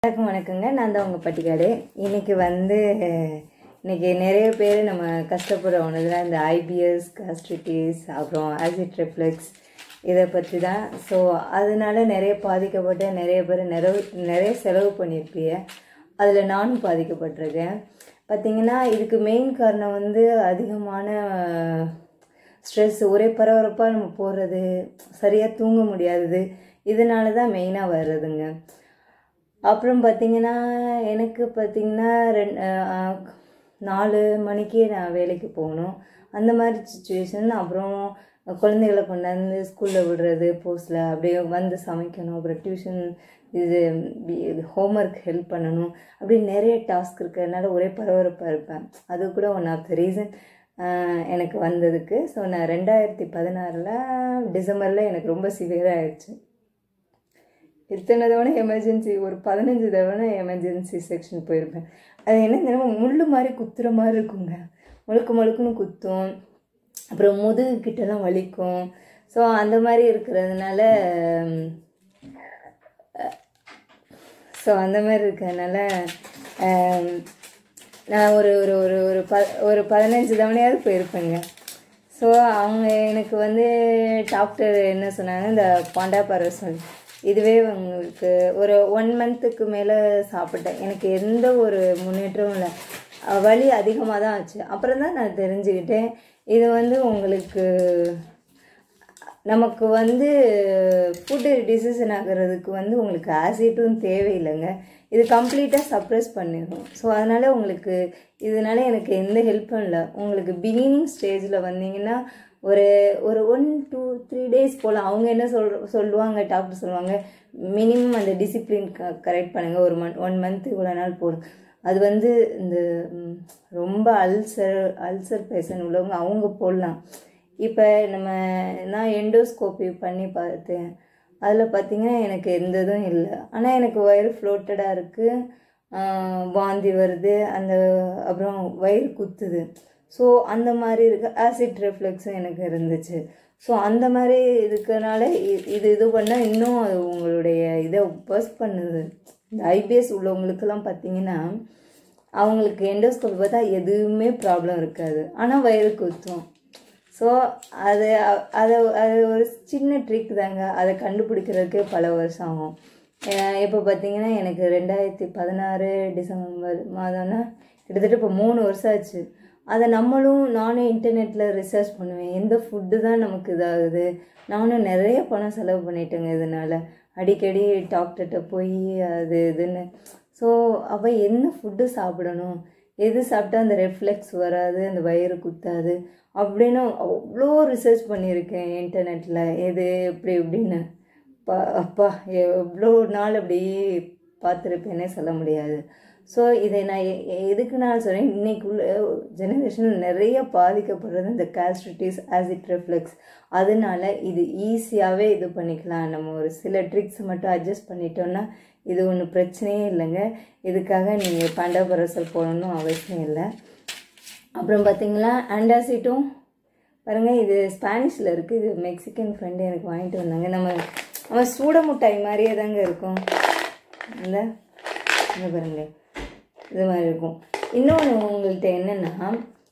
எல்லாருக்கும் வணக்கங்க நான் தான் உங்கள் பட்டிக்காடு இன்னைக்கு வந்து இன்னைக்கு நிறைய பேர் நம்ம கஷ்டப்படுற ஒன்றுல இந்த ஐபிஎஸ் காஸ்ட்ரிட்டிஸ் அப்புறம் ஆசிட் ரிஃப்ளெக்ஸ் இதை பற்றி தான் ஸோ அதனால நிறைய பாதிக்கப்பட்ட நிறைய பேர் நிறைய நிறைய செலவு பண்ணியிருப்பீங்க அதில் நானும் பாதிக்கப்பட்டிருக்கேன் பார்த்தீங்கன்னா இதுக்கு மெயின் காரணம் வந்து அதிகமான ஸ்ட்ரெஸ் ஒரே பரபரப்பாக நம்ம போடுறது சரியாக தூங்க முடியாதது இதனால தான் மெயினாக வர்றதுங்க அப்புறம் பார்த்தீங்கன்னா எனக்கு பார்த்தீங்கன்னா ரெண் அஹ் நாலு மணிக்கு நான் வேலைக்கு போகணும் அந்த மாதிரி சுச்சுவேஷன் அப்புறம் குழந்தைகளை கொண்டாந்து ஸ்கூலில் விடுறது போஸ்டில் அப்படியே வந்து சமைக்கணும் அப்புறம் டியூஷன் இது இது ஹோம்ஒர்க் ஹெல்ப் பண்ணணும் அப்படி நிறைய டாஸ்க் இருக்கிறதுனால ஒரே பரபரப்பாக இருப்பேன் அது கூட ஒன் ஆஃப் த ரீசன் எனக்கு வந்ததுக்கு ஸோ நான் ரெண்டாயிரத்தி பதினாறில் டிசம்பரில் எனக்கு ரொம்ப சிவியராக ஆயிடுச்சு இத்தனை தவணை எமர்ஜென்சி ஒரு பதினஞ்சு தவணை எமர்ஜென்சி செக்ஷன் போயிருப்பேன் அது என்ன தெரியுமா முள்ளு மாதிரி குத்துற மாதிரி இருக்குங்க முழுக்க முழுக்குன்னு குத்தும் அப்புறம் முதுகு கிட்டலாம் வலிக்கும் ஸோ அந்த மாதிரி இருக்கிறதுனால ஸோ அந்த மாதிரி இருக்கிறதுனால ஆம், நான் ஒரு ஒரு ஒரு ஒரு ப ஒரு பதினஞ்சு தவணையாவது போயிருப்பேங்க ஸோ அவங்க எனக்கு வந்து டாக்டர் என்ன சொன்னாங்க இந்த பாண்டா பரவசம் இதுவே உங்களுக்கு ஒரு ஒன் மந்த்துக்கு மேலே சாப்பிட்டேன் எனக்கு எந்த ஒரு முன்னேற்றமும் இல்லை அஹ் வலி அதிகமாக தான் ஆச்சு அப்புறம் தான் நான் தெரிஞ்சுக்கிட்டேன் இது வந்து உங்களுக்கு நமக்கு வந்து ஃபுட்டு டிசிஷன் ஆகிறதுக்கு வந்து உங்களுக்கு ஆசிட்டும் தேவையில்லைங்க இது கம்ப்ளீட்டாக சப்ரஸ் பண்ணிடும் ஸோ அதனால் உங்களுக்கு இதனால எனக்கு எந்த ஹெல்ப்பும் இல்லை உங்களுக்கு பிகினிங் ஸ்டேஜில் வந்தீங்கன்னா ஒரு ஒரு ஒன் டூ த்ரீ டேஸ் போல் அவங்க என்ன சொல் சொல்லுவாங்க டாக்டர் சொல்லுவாங்க மினிமம் அந்த டிசிப்ளின் க கரெக்ட் பண்ணுங்கள் ஒரு மந்த் ஒன் மந்த் இவ்வளோ நாள் போடும் அது வந்து இந்த ம், ரொம்ப அல்சர் அல்சர் பேஷண்ட் உள்ளவங்க அவங்க போடலாம் இப்போ நம்ம நான் எண்டோஸ்கோப்பி பண்ணி பார்த்தேன் அதில் பார்த்தீங்கன்னா எனக்கு எந்த இதுவும் இல்லை ஆனால் எனக்கு வயிறு ஃப்ளோட்டடாக இருக்குது வாந்தி வருது அந்த அப்புறம் வயிறு குத்துது ஸோ அந்த மாதிரி இருக்கு ஆசிட் ரிஃப்ளெக்ஸும் எனக்கு இருந்துச்சு ஸோ அந்த மாதிரி இருக்கனால இ- இது இது பண்ணால் இன்னும் அது உங்களுடைய இதை பஸ் பண்ணுது இந்த ஐபிஎஸ் உள்ளவங்களுக்கெல்லாம் பார்த்தீங்கன்னா அவங்களுக்கு எண்டோஸ்கோப்பி பார்த்தா எதுவுமே ப்ராப்ளம் இருக்காது ஆனால் வயிறு குத்தும் ஸோ அது அ- அதை அது ஒரு சின்ன ட்ரிக் தாங்க அதை கண்டுபிடிக்கிறதுக்கே பல வருஷம் ஆகும் இப்போ பார்த்தீங்கன்னா எனக்கு ரெண்டாயிரத்தி பதினாறு டிசம்பர் மாதம்னா கிட்டத்தட்ட இப்போ மூணு வருஷம் ஆச்சு அதை நம்மளும் நானும் இன்டர்நெட்டில் ரிசர்ச் பண்ணுவேன் எந்த ஃபுட்டு தான் நமக்கு இதாகுது நானும் நிறைய பணம் செலவு பண்ணிட்டேங்க இதனால் அடிக்கடி டாக்டர்கிட்ட போய் அது இதுன்னு ஸோ அப்போ என்ன ஃபுட்டு சாப்பிடணும் எது சாப்பிட்டா அந்த ரெஃப்ளெக்ஸ் வராது அந்த வயிறு குத்தாது அப்படின்னு அவ்வளோ ரிசர்ச் பண்ணியிருக்கேன் இன்டர்நெட்டில் எது எப்படி இப்படின்னு பா அப்பா எவ்வளோ நாள் அப்படி பார்த்துருப்பேனே சொல்ல முடியாது ஸோ இதை நான் எ- எ- எதுக்கு நான் சொல்கிறேன் இன்னைக்கு உள்ள ஜெனரேஷன் நிறைய பாதிக்கப்படுறது இந்த கால்ஸ்ட்ரிட்டிஸ் ஆசிட் ரெஃப்ளெக்ஸ் அதனால இது ஈஸியாகவே இது பண்ணிக்கலாம் நம்ம ஒரு சில ட்ரிக்ஸ் மட்டும் அட்ஜஸ்ட் பண்ணிட்டோம்னா இது ஒன்றும் பிரச்சனையே இல்லைங்க இதுக்காக நீங்கள் பண்டாபரசல் போடணும் அவசியம் இல்லை அப்புறம் பார்த்தீங்களா ஆண்டாசிட்டும் பாருங்கள் இது ஸ்பானிஷில் இருக்குது இது மெக்சிகன் ஃப்ரெண்டு எனக்கு வாங்கிட்டு வந்தாங்க நம்ம நம்ம சூட மிட்டாய் மாதிரியே தாங்க இருக்கும் அந்த இங்க பாருங்க இது மாதிரி இருக்கும் இன்னொன்று உங்கள்கிட்ட என்னென்னா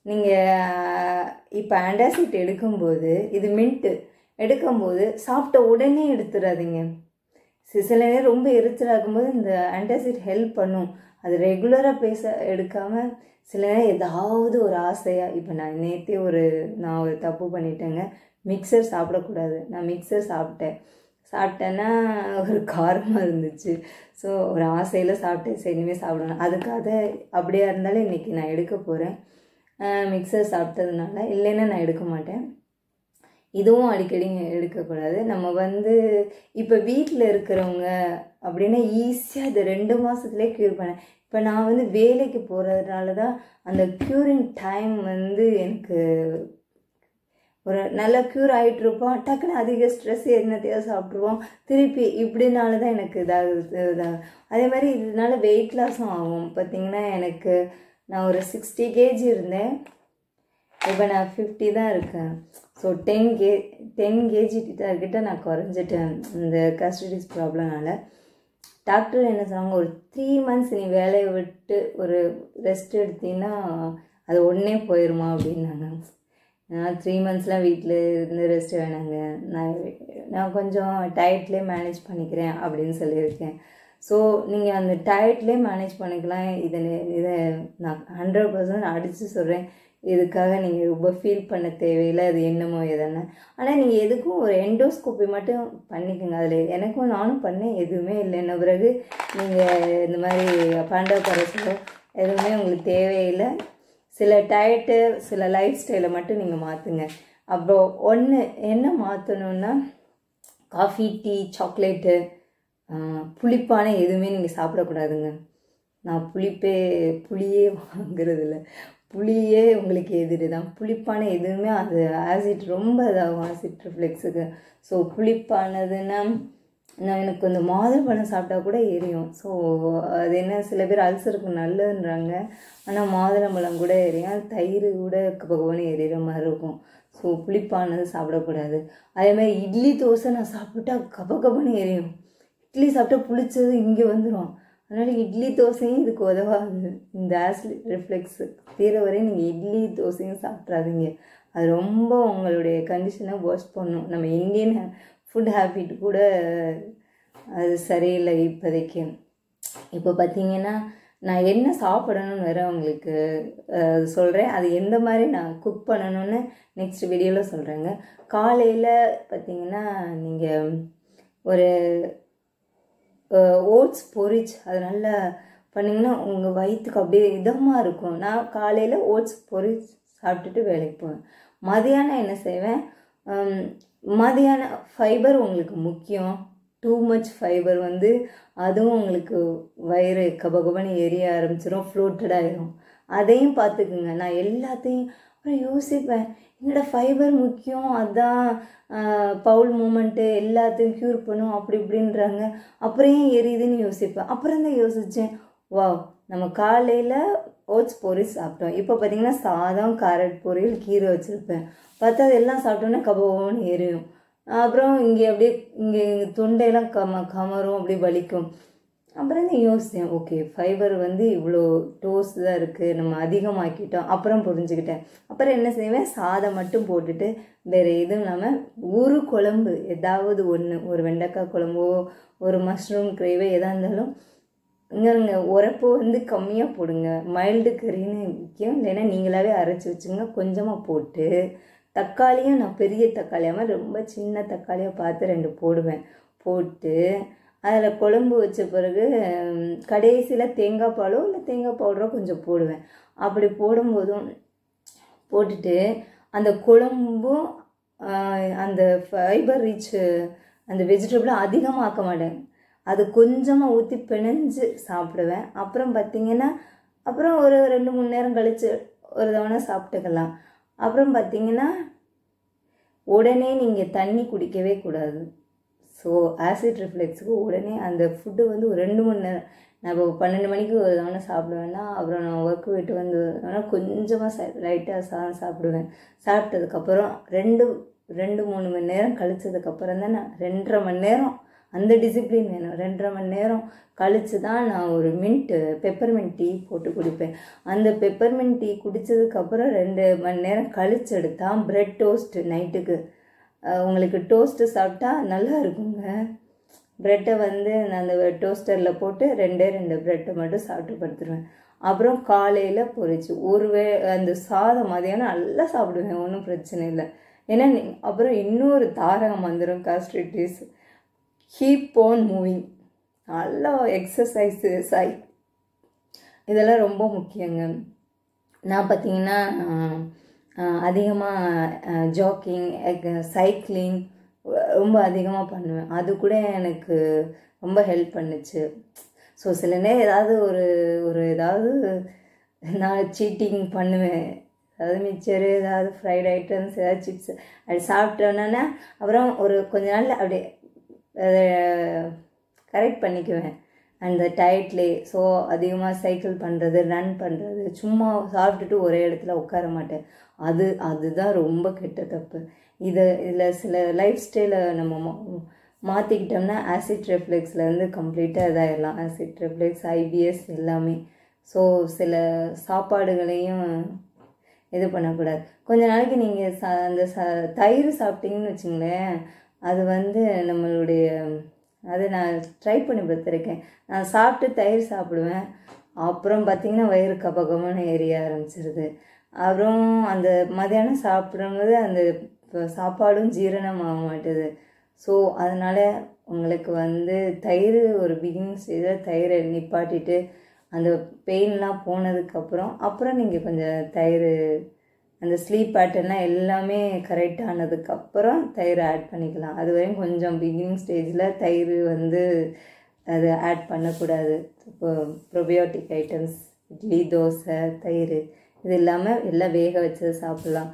நீங்கள் இப்போ ஆண்டாசிட் எடுக்கும்போது இது மின்ட்டு எடுக்கும்போது சாப்பிட்ட உடனே எடுத்துடாதீங்க சி- சில நேரம் ரொம்ப எரிச்சல் ஆகும்போது இந்த ஆன்டாசிட் ஹெல்ப் பண்ணும் அது ரெகுலராக பேச எடுக்காமல் சில நேரம் ஏதாவது ஒரு ஆசையாக இப்போ நான் நேற்றே ஒரு நான் ஒரு தப்பு பண்ணிட்டேங்க மிக்சர் சாப்பிடக்கூடாது நான் மிக்சர் சாப்பிட்டேன் சாப்பிட்டேன்னா ஒரு காரமாக இருந்துச்சு ஸோ ஒரு ஆசையில் சாப்பிட்டேன் சரி இனிமேல் சாப்பிடணும் அதுக்காக அப்படியா இருந்தாலும் இன்றைக்கி நான் எடுக்க போகிறேன் மிக்சர் சாப்பிட்டதுனால இல்லைன்னா நான் எடுக்க மாட்டேன் இதுவும் அடிக்கடி எடுக்கக்கூடாது நம்ம வந்து இப்போ வீட்டில் இருக்கிறவங்க அப்படின்னா ஈஸியாக இது ரெண்டு மாதத்துலேயே க்யூர் பண்ணேன் இப்போ நான் வந்து வேலைக்கு போகிறதுனால தான் அந்த க்யூரிங் டைம் வந்து எனக்கு ஒரு நல்ல க்யூர் ஆகிட்டு இருப்போம் டக்குன்னு அதிக ஸ்ட்ரெஸ் என்னத்தையோ சாப்பிட்ருவோம் திருப்பி இப்படினால தான் எனக்கு இதாகுது இதாகும் அதே மாதிரி இதனால வெயிட் லாஸும் ஆகும் பார்த்தீங்கன்னா எனக்கு நான் ஒரு சிக்ஸ்டி கேஜி இருந்தேன் இப்போ நான் ஃபிஃப்டி தான் இருக்கேன் so ten K ten KG கிட்ட நான் குறைஞ்சிட்டேன் இந்த கஸ்டடிஸ் ப்ராப்ளம்னால டாக்டர் என்ன சொன்னாங்க ஒரு த்ரீ மந்த்ஸ் நீ வேலையை விட்டு ஒரு ரெஸ்ட் எடுத்தீங்கன்னா அது உடனே போயிடுமா அப்படின்னாங்க நான் த்ரீ மந்த்ஸ்லாம் வீட்டில் இருந்து ரெஸ்ட் வேணாங்க நான் நான் கொஞ்சம் டயட்லேயே மேனேஜ் பண்ணிக்கிறேன் அப்படின்னு சொல்லியிருக்கேன் ஸோ நீங்கள் அந்த டயட்லேயே மேனேஜ் பண்ணிக்கலாம் இதை இதை நான் ஹண்ட்ரட் பர்சன்ட் அடித்து சொல்கிறேன் இதுக்காக நீங்கள் ரொம்ப ஃபீல் பண்ண தேவையில்லை அது என்னமோ எதனா ஆனால் நீங்கள் எதுக்கும் ஒரு எண்டோஸ்கோப்பி மட்டும் பண்ணிக்கோங்க அதில் எனக்கும் நானும் பண்ணேன் எதுவுமே இல்லைன்ன பிறகு நீங்கள் இந்த மாதிரி பாண்டா பரசோ எதுவுமே உங்களுக்கு தேவையில்லை சில டயட்டு சில லைஃப் ஸ்டைலை மட்டும் நீங்கள் மாற்றுங்க அப்புறம் ஒன்று என்ன மாற்றணுன்னா காஃபி டீ சாக்லேட்டு புளிப்பான எதுவுமே நீங்கள் சாப்பிடக்கூடாதுங்க நான் புளிப்பே புளியே வாங்குறது இல்லை புளியே உங்களுக்கு எதிரி தான் புளிப்பான எதுவுமே அது ஆசிட் ரொம்ப இதாகும் ஆசிட் ரிஃப்ளெக்ஸுக்கு ஸோ புளிப்பானதுன்னா நான் எனக்கு இந்த மாதுளம்பழம் சாப்பிட்டா கூட எரியும் ஸோ அது என்ன சில பேர் அல்சருக்கு நல்லதுன்றாங்க ஆனால் மாதுளம்பழம் கூட எரியும் அது தயிர் கூட பகவானு எரியிற மாதிரி இருக்கும் ஸோ புளிப்பானது சாப்பிடக்கூடாது அதே மாதிரி இட்லி தோசை நான் சாப்பிட்டா கப கபன்னு எரியும் இட்லி சாப்பிட்டா புளிச்சது இங்கே வந்துடும் அதனால் இட்லி தோசையும் இதுக்கு உதவாது இந்த ஆசிட் ரிஃப்ளெக்ஸ் தீர வரை நீங்கள் இட்லி தோசையும் சாப்பிட்றாதீங்க அது ரொம்ப உங்களுடைய கண்டிஷனை வாஷ் பண்ணும் நம்ம இந்தியன் ஃபுட் ஹேபிட் கூட அது சரியில்லை இப்போதைக்கு இப்போ பார்த்தீங்கன்னா நான் என்ன சாப்பிடணும்னு வேற உங்களுக்கு சொல்கிறேன் அது எந்த மாதிரி நான் குக் பண்ணணும்னு நெக்ஸ்ட் வீடியோவில் சொல்கிறேங்க காலையில் பார்த்தீங்கன்னா நீங்கள் ஒரு ஓட்ஸ் பொரிச் அது நல்லா பண்ணிங்கன்னா உங்கள் வயிற்றுக்கு அப்படியே இதமாக இருக்கும் நான் காலையில் ஓட்ஸ் பொரிச் சாப்பிட்டுட்டு வேலைக்கு போவேன் மதியானம் என்ன செய்வேன் மதியானம் ஃபைபர் உங்களுக்கு முக்கியம் டூ மச் ஃபைபர் வந்து அதுவும் உங்களுக்கு வயிறு கபகபன்னு எரிய ஆரம்பிச்சிடும் ஃப்ளோட்டட் ஆயிரும் அதையும் பார்த்துக்குங்க நான் எல்லாத்தையும் அப்புறம் யோசிப்பேன் என்னோட ஃபைபர் முக்கியம் அதான் பவுல் மூமெண்ட்டு எல்லாத்தையும் க்யூர் பண்ணும் அப்படி இப்படின்றாங்க அப்புறம் ஏன் எரியுதுன்னு யோசிப்பேன் அப்புறம் தான் யோசித்தேன் வா நம்ம காலையில் ஓட்ஸ் பொரியல் சாப்பிட்டோம் இப்போ பார்த்தீங்கன்னா சாதம் கேரட் பொரியல் கீரை வச்சுருப்பேன் பார்த்தா அதெல்லாம் சாப்பிட்டோன்னே கபகபன்னு எரியும் அப்புறம் இங்கே அப்படியே இங்கே தொண்டையெல்லாம் கம கமரும் அப்படியே வலிக்கும் அப்புறம் தான் யோசித்தேன் ஓகே ஃபைபர் வந்து இவ்வளோ டோஸ் தான் இருக்குது நம்ம அதிகமாக்கிட்டோம் அப்புறம் புரிஞ்சுக்கிட்டேன் அப்புறம் என்ன செய்வேன் சாதம் மட்டும் போட்டுட்டு வேறு எதுவும் இல்லாமல் ஒரு குழம்பு ஏதாவது ஒன்று ஒரு வெண்டைக்காய் குழம்போ ஒரு மஷ்ரூம் கிரேவோ எதாக இருந்தாலும் இங்கே உரப்பு வந்து கம்மியாக போடுங்க மைல்டு கறின்னு முக்கியம் இல்லைன்னா நீங்களாவே அரைச்சி வச்சுங்க கொஞ்சமாக போட்டு தக்காளியும் நான் பெரிய தக்காளியாமல் ரொம்ப சின்ன தக்காளியாக பார்த்து ரெண்டு போடுவேன் போட்டு அதில் குழம்பு வச்ச பிறகு கடைசியில் தேங்காய் பாலோ இல்லை தேங்காய் பவுடரோ கொஞ்சம் போடுவேன் அப்படி போடும்போதும் போட்டுட்டு அந்த குழம்பும் அந்த ஃபைபர் ரிச் அந்த வெஜிடபிளை அதிகமாக ஆக்க மாட்டேன் அது கொஞ்சமாக ஊற்றி பிணைஞ்சு சாப்பிடுவேன் அப்புறம் பார்த்திங்கன்னா அப்புறம் ஒரு ரெண்டு மூணு நேரம் கழித்து ஒரு தவணை சாப்பிட்டுக்கலாம் அப்புறம் பார்த்திங்கன்னா உடனே நீங்கள் தண்ணி குடிக்கவே கூடாது ஸோ ஆசிட் ரிஃப்ளெக்ஸுக்கு உடனே அந்த ஃபுட்டு வந்து ஒரு ரெண்டு மணி நேரம் நான் இப்போ பன்னெண்டு மணிக்கு ஒரு தவணை சாப்பிடுவேன்னா அப்புறம் நான் ஒர்க் விட்டு வந்து ஆனால் கொஞ்சமாக சா லைட்டாக சாதம் சாப்பிடுவேன் சாப்பிட்டதுக்கப்புறம் ரெண்டு ரெண்டு மூணு மணி நேரம் கழிச்சதுக்கப்புறம் தான் நான் ரெண்டரை மணி நேரம் அந்த டிசிப்ளின் வேணும் ரெண்டரை மணி நேரம் கழித்து தான் நான் ஒரு மின்ட்டு பெப்பர்மெண்ட் டீ போட்டு குடிப்பேன் அந்த பெப்பர்மெண்ட் டீ குடித்ததுக்கப்புறம் ரெண்டு மணி நேரம் கழிச்சு எடுத்தால் ப்ரெட் டோஸ்ட்டு நைட்டுக்கு உங்களுக்கு டோஸ்ட்டு சாப்பிட்டா நல்லா இருக்குங்க ப்ரெட்டை வந்து நான் அந்த டோஸ்டரில் போட்டு ரெண்டே ரெண்டு ப்ரெட்டை மட்டும் சாப்பிட்டு படுத்துருவேன் அப்புறம் காலையில் பொரிச்சு ஒரு வே அந்த சாதம் மதியானம் நல்லா சாப்பிடுவேன் ஒன்றும் பிரச்சனை இல்லை ஏன்னா அப்புறம் இன்னொரு தாரகம் வந்துடும் காஸ்ட்ரிட்டிஸ் கீப் ஆன் மூவிங் நல்லா எக்ஸசைஸு சை இதெல்லாம் ரொம்ப முக்கியங்க நான் பார்த்தீங்கன்னா அதிகமாக ஜாக்கிங் சைக்கிளிங் ரொம்ப அதிகமாக பண்ணுவேன் அது கூட எனக்கு ரொம்ப ஹெல்ப் பண்ணுச்சு ஸோ சில நேரம் ஏதாவது ஒரு ஒரு ஏதாவது நான் சீட்டிங் பண்ணுவேன் அதாவது மிக்சரு ஏதாவது ஃப்ரைட் ஐட்டம்ஸ் ஏதாவது சிப்ஸ் அப்படி சாப்பிட்டோன்னா அப்புறம் ஒரு கொஞ்ச நாள் அப்படியே அதை கரெக்ட் பண்ணிக்குவேன் அந்த டயட்லேயே ஸோ அதிகமாக சைக்கிள் பண்ணுறது ரன் பண்ணுறது சும்மா சாப்பிட்டுட்டு ஒரே இடத்துல உட்கார மாட்டேன் அது அதுதான் ரொம்ப கெட்ட தப்பு இதை இதில் சில லைஃப் ஸ்டைலை நம்ம மாற்றிக்கிட்டோம்னா ஆசிட் ரெஃப்ளெக்ஸ்லேருந்து கம்ப்ளீட்டாக இதாகிடலாம் ஆசிட் ரெஃப்ளெக்ஸ் ஐபிஎஸ் எல்லாமே ஸோ சில சாப்பாடுகளையும் இது பண்ணக்கூடாது கொஞ்ச நாளைக்கு நீங்கள் ச அந்த ச தயிர் சாப்பிட்டீங்கன்னு வச்சுங்களேன் அது வந்து நம்மளுடைய அதை நான் ட்ரை பண்ணி பார்த்துருக்கேன் நான் சாப்பிட்டு தயிர் சாப்பிடுவேன் அப்புறம் பார்த்திங்கன்னா வயிறு கபகமான எரிய ஆரம்பிச்சிருது அப்புறம் அந்த மதியானம் சாப்பிடும்போது அந்த சாப்பாடும் ஜீரணம் ஆக மாட்டுது ஸோ அதனால் உங்களுக்கு வந்து தயிர் ஒரு பிகினிங் ஸ்டேஜில் தயிரை நிப்பாட்டிட்டு அந்த பெயின்லாம் போனதுக்கப்புறம் அப்புறம் நீங்கள் கொஞ்சம் தயிர் அந்த ஸ்லீப் பேட்டர்ன்லாம் எல்லாமே கரெக்ட் ஆனதுக்கப்புறம் தயிர் ஆட் பண்ணிக்கலாம் அது வரையும் கொஞ்சம் பிகினிங் ஸ்டேஜில் தயிர் வந்து அது ஆட் பண்ணக்கூடாது இப்போ ப்ரொபியோட்டிக் ஐட்டம்ஸ் இட்லி தோசை தயிர் இது இல்லாமல் எல்லாம் வேக வச்சது சாப்பிட்லாம்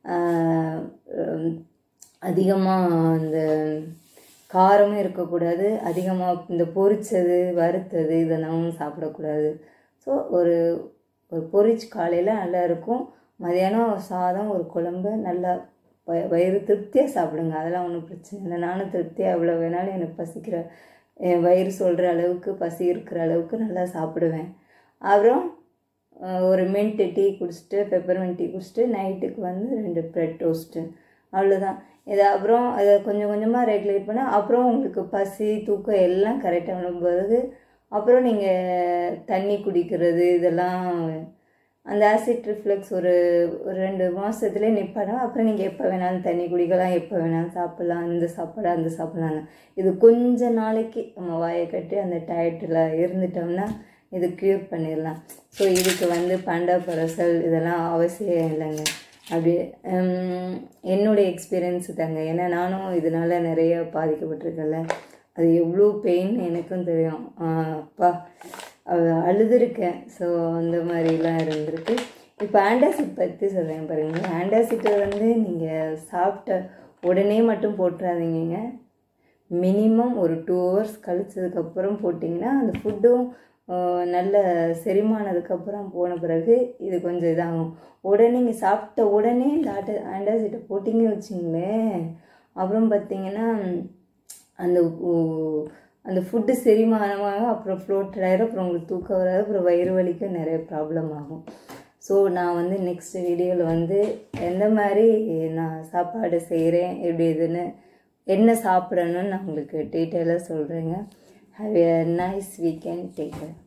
அதிகமாக அந்த காரமும் இருக்கக்கூடாது அதிகமாக இந்த பொரிச்சது வறுத்தது இதெல்லாம் சாப்பிடக்கூடாது ஸோ ஒரு ஒரு பொரிச்சு காலையில் நல்லா இருக்கும் மதியானம் சாதம் ஒரு குழம்பு நல்லா வ வயிறு திருப்தியாக சாப்பிடுங்க அதெல்லாம் ஒன்றும் பிரச்சனை இல்லை நானும் திருப்தியாக எவ்வளோ வேணாலும் எனக்கு பசிக்கிற என் வயிறு சொல்கிற அளவுக்கு பசி இருக்கிற அளவுக்கு நல்லா சாப்பிடுவேன் அப்புறம் ஒரு மின்ட் டீ குடிச்சிட்டு பெப்பர்மெண்ட் டீ குடிச்சிட்டு நைட்டுக்கு வந்து ரெண்டு ப்ரெட் டோஸ்ட்டு அவ்வளோதான் இது அப்புறம் அதை கொஞ்சம் கொஞ்சமாக ரெகுலேட் பண்ண அப்புறம் உங்களுக்கு பசி தூக்கம் எல்லாம் கரெக்டாக பிறகு அப்புறம் நீங்கள் தண்ணி குடிக்கிறது இதெல்லாம் அந்த ஆசிட் ரிஃப்ளெக்ஸ் ஒரு ஒரு ரெண்டு மாதத்துலேயே நிப்பாடும் அப்புறம் நீங்கள் எப்போ வேணாலும் தண்ணி குடிக்கலாம் எப்போ வேணாலும் சாப்பிட்லாம் இந்த சாப்பாடு அந்த சாப்பிட்லாம் இது கொஞ்ச நாளைக்கு நம்ம வாயை கட்டி அந்த டயட்டில் இருந்துட்டோம்னா இது க்யூர் பண்ணிடலாம் ஸோ இதுக்கு வந்து பண்டா பரசல் இதெல்லாம் அவசியம் இல்லைங்க அப்படி என்னுடைய எக்ஸ்பீரியன்ஸ் தாங்க ஏன்னா நானும் இதனால் நிறைய பாதிக்கப்பட்டிருக்கேன்ல அது எவ்வளோ பெயின் எனக்கும் தெரியும் அப்பா அழுதுருக்கேன் ஸோ அந்த மாதிரிலாம் இருந்திருக்கு இப்போ ஆண்டாசிட் பற்றி சொல்கிறேன் பாருங்கள் ஆண்டாசிட்டை வந்து நீங்கள் சாப்பிட்ட உடனே மட்டும் போட்டுறாதீங்க மினிமம் ஒரு டூ ஹவர்ஸ் கழிச்சதுக்கப்புறம் போட்டிங்கன்னா அந்த ஃபுட்டும் நல்ல செரிமானதுக்கப்புறம் போன பிறகு இது கொஞ்சம் இதாகும் உடனே நீங்கள் சாப்பிட்ட உடனே இந்த ஆட்ட ஆண்டாசிட்டை போட்டிங்க வச்சிங்களேன் அப்புறம் பார்த்தீங்கன்னா அந்த அந்த ஃபுட்டு செரிமானமாக அப்புறம் ஃப்ளோட்டட் ஆகிடும் அப்புறம் உங்களுக்கு தூக்கம் வராது அப்புறம் வயிறு வலிக்க நிறைய ப்ராப்ளம் ஆகும் ஸோ நான் வந்து நெக்ஸ்ட் வீடியோவில் வந்து எந்த மாதிரி நான் சாப்பாடு செய்கிறேன் எப்படி இதுன்னு என்ன சாப்பிடணும்னு நான் உங்களுக்கு டீட்டெயிலாக சொல்கிறேங்க have a nice weekend take care